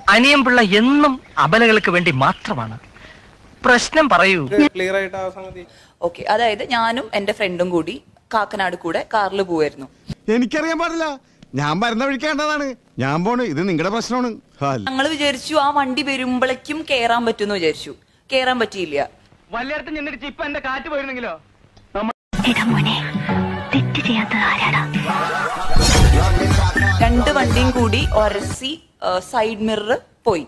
അനിയൻപിള്ള എന്നും അബലകൾക്ക് വേണ്ടി മാത്രമാണ് പ്രശ്നം പറയൂ ക്ലിയർ ആയിട്ട് ആ സംഗതി ഓക്കെ അതായത് ഞാനും എന്റെ ഫ്രണ്ടും കൂടി കാക്കനാട് കൂടെ കാറിൽ പോവായിരുന്നു എനിക്കറിയാൻ പാടില്ല ഞാൻ വരുന്ന വഴിക്കേണ്ടതാണ് ഞാൻ പോണ് ഇത് നിങ്ങളുടെ പ്രശ്നമാണ് ഹാൽ. ഞങ്ങൾ വിചാരിച്ചു ആ വണ്ടി വരുമ്പോഴേക്കും കേറാൻ പറ്റുമെന്ന് വിചാരിച്ചു കേറാൻ പറ്റിയില്ല വല്ലിടത്ത് ചെന്നിട്ട് ഇപ്പൊ എന്റെ കാറ്റ് പോയിരുന്നെങ്കിലോ രണ്ട് വണ്ടിയും കൂടി ഒരസി സൈഡ് മിറർ പോയി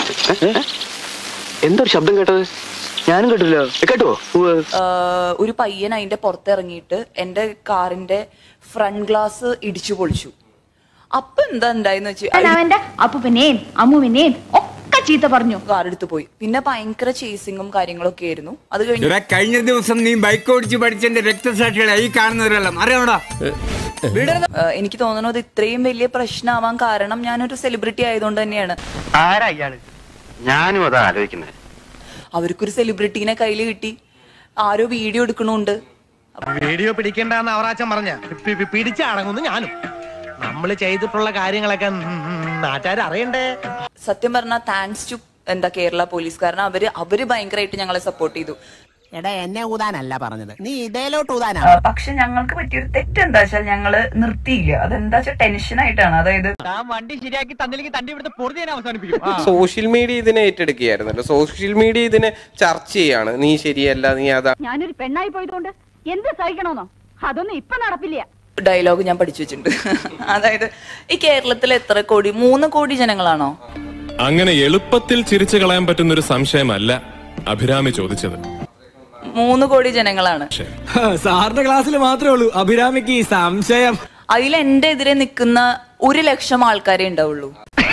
എന്തൊരു ശബ്ദം കേട്ടത് ഞാനും കേട്ടില്ല കേട്ടോ ആ, ഒരു പയ്യൻ അതിന്റെ പുറത്തിറങ്ങിയിട്ട് എന്റെ കാറിന്റെ ഫ്രണ്ട് ഗ്ലാസ് ഇടിച്ചു പൊളിച്ചു അപ്പൊ എന്താ ഉണ്ടായെന്ന് വെച്ച് അവന്റെ അപ്പുവിനെയും അമ്മുവിനെയും ഒക്കെ ചീത്ത പറഞ്ഞു കാർ എടുത്തു പോയി പിന്നെ ഭയങ്കര ചേസിങ്ങും കാര്യങ്ങളൊക്കെ ആയിരുന്നു അത് കഴിഞ്ഞ് കഴിഞ്ഞ ദിവസം നീ ബൈക്ക് ഓടിച്ച് പഠിച്ചെന്റെ രക്തസാക്ഷികളെ ഈ കാണുന്നവരെല്ലാം അറിയാമടാ ആ, എനിക്ക് തോന്നുന്നത് ഇത്രയും വലിയ പ്രശ്നമാവാൻ കാരണം ഞാനൊരു സെലിബ്രിറ്റി ആയതുകൊണ്ട് തന്നെയാണ് ആരാ ഇയാള് ഞാനും അതാ ആലോചിക്കുന്നത് അവർക്കൊരു സെലിബ്രിറ്റീനെ കയ്യിൽ കിട്ടി ആരോ വീഡിയോ എടുക്കണുണ്ട് വീഡിയോ പിടിക്കണ്ടെന്ന് അവറാച്ചൻ പറഞ്ഞ പിടിച്ചടങ്ങുന്നു ഞാനും നമ്മൾ ചെയ്തിട്ടുള്ള കാര്യങ്ങളൊക്കെ നാട്ടുകാർ അറിയണ്ടേ സത്യം പറഞ്ഞാൽ താങ്ക്സ് ടു എന്താ കേരള പോലീസ് കാരണം അവര് അവര് ഭയങ്കരമായിട്ട് ഞങ്ങളെ സപ്പോർട്ട് ചെയ്തു എടാ എന്നെ ഊതാനല്ല പറഞ്ഞത് നീ ഇതേലോട്ട് ഊതാനാ പക്ഷെ ഞങ്ങൾക്ക് പറ്റിയൊരു തെറ്റ് എന്താ വെച്ചാൽ ഞങ്ങള് നിർത്തിയില്ല അതെന്താ വെച്ചാൽ ടെൻഷൻ ആയിട്ടാണ് അതായത് താൻ വണ്ടി ശരിയാക്കി തന്നില്ലെങ്കിൽ തന്റെ ഇവിടുത്തെ പൊറുതി ഞാൻ അവസാനിപ്പിക്കും സോഷ്യൽ മീഡിയ ഇതിനെ ഏറ്റെടുക്കുകയായിരുന്നല്ലോ സോഷ്യൽ മീഡിയ ഇതിനെ ചർച്ച ചെയ്യാണ് നീ ശരിയല്ല നീ അതാ ഞാനൊരു പെണ്ണായി പോയതുകൊണ്ട് എന്ത് സഹിക്കണമെന്നോ അതൊന്നും ഇപ്പൊ നടപ്പില്ല ഡയലോഗ് ഞാൻ പഠിച്ചു വെച്ചിട്ടുണ്ട് അതായത് ഈ കേരളത്തിൽ എത്ര കോടി മൂന്ന് കോടി ജനങ്ങളാണോ അങ്ങനെ എളുപ്പത്തിൽ ചിരിച്ചു കളയാൻ പറ്റുന്ന ഒരു സംശയമല്ല അഭിരാമി ചോദിച്ചത് മൂന്ന് കോടി ജനങ്ങളാണ് സാറിന്റെ ക്ലാസ്സിൽ മാത്രമേ ഉള്ളൂ അഭിരാമിക്ക് ഈ സംശയം അതിൽ എന്റെ എതിരെ നിൽക്കുന്ന ഒരു ലക്ഷം ആൾക്കാരെ ഉണ്ടാവുള്ളൂ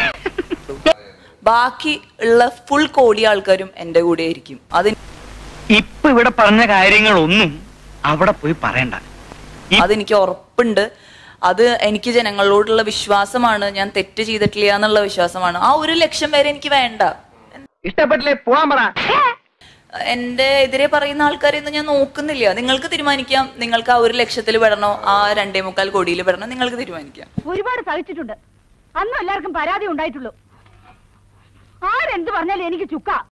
ബാക്കി ഉള്ള ഫുൾ കോടി ആൾക്കാരും എന്റെ കൂടെ ആയിരിക്കും അത് ഇപ്പൊ ഇവിടെ പറഞ്ഞ കാര്യങ്ങളൊന്നും അവിടെ പോയി പറയണ്ട അതെനിക്ക് ഉറപ്പുണ്ട് അത് എനിക്ക് ജനങ്ങളോടുള്ള വിശ്വാസമാണ് ഞാൻ തെറ്റ് ചെയ്തിട്ടില്ല എന്നുള്ള വിശ്വാസമാണ് ആ ഒരു ലക്ഷം വരെ എനിക്ക് വേണ്ട ഇഷ്ടപ്പെട്ടില്ലേ പോവാൻ പറ എന്റെ എതിരെ പറയുന്ന ആൾക്കാരെ ഒന്നും ഞാൻ നോക്കുന്നില്ല നിങ്ങൾക്ക് തീരുമാനിക്കാം നിങ്ങൾക്ക് ആ ഒരു ലക്ഷത്തിൽ പെടണോ ആ രണ്ടേ മുക്കാൽ കോടിയിൽ പെടണോ നിങ്ങൾക്ക് തീരുമാനിക്കാം ഒരുപാട് സഹിച്ചിട്ടുണ്ട് അന്നും എല്ലാവർക്കും പരാതി ഉണ്ടായിട്ടുള്ളൂ ആരെന്ത് പറഞ്ഞാലും എനിക്ക് ചുക്ക